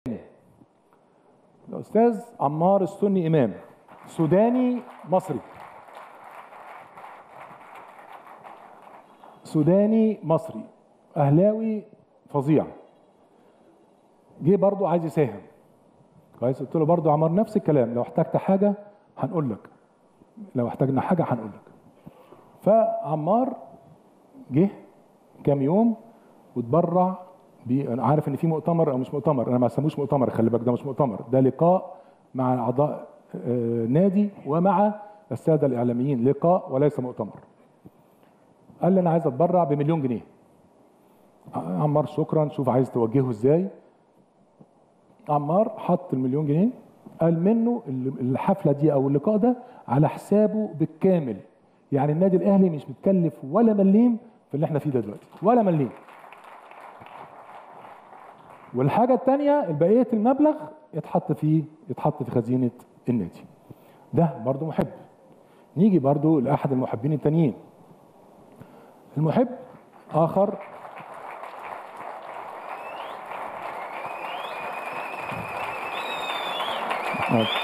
الاستاذ عمار السني امام سوداني مصري سوداني مصري اهلاوي فظيع جه برضه عايز يساهم كويس قلت له برضه عمار نفس الكلام لو احتجت حاجه هنقول لك لو احتاجنا حاجه هنقول لك فعمار جه كام يوم واتبرع بي انا عارف ان في مؤتمر او مش مؤتمر انا ما اسموش مؤتمر خلي بالك ده مش مؤتمر ده لقاء مع اعضاء آه، نادي ومع الساده الاعلاميين لقاء وليس مؤتمر قال لي انا عايز اتبرع بمليون جنيه عمار شكرا شوف عايز توجهه ازاي عمار حط المليون جنيه قال منه الحفله دي او اللقاء ده على حسابه بالكامل يعني النادي الاهلي مش متكلف ولا مليم في اللي احنا فيه ده دلوقتي ولا مليم والحاجه الثانيه بقيه المبلغ يتحط فيه يتحط في خزينه النادي ده برضو محب نيجي برضو لاحد المحبين التانيين المحب اخر Uh,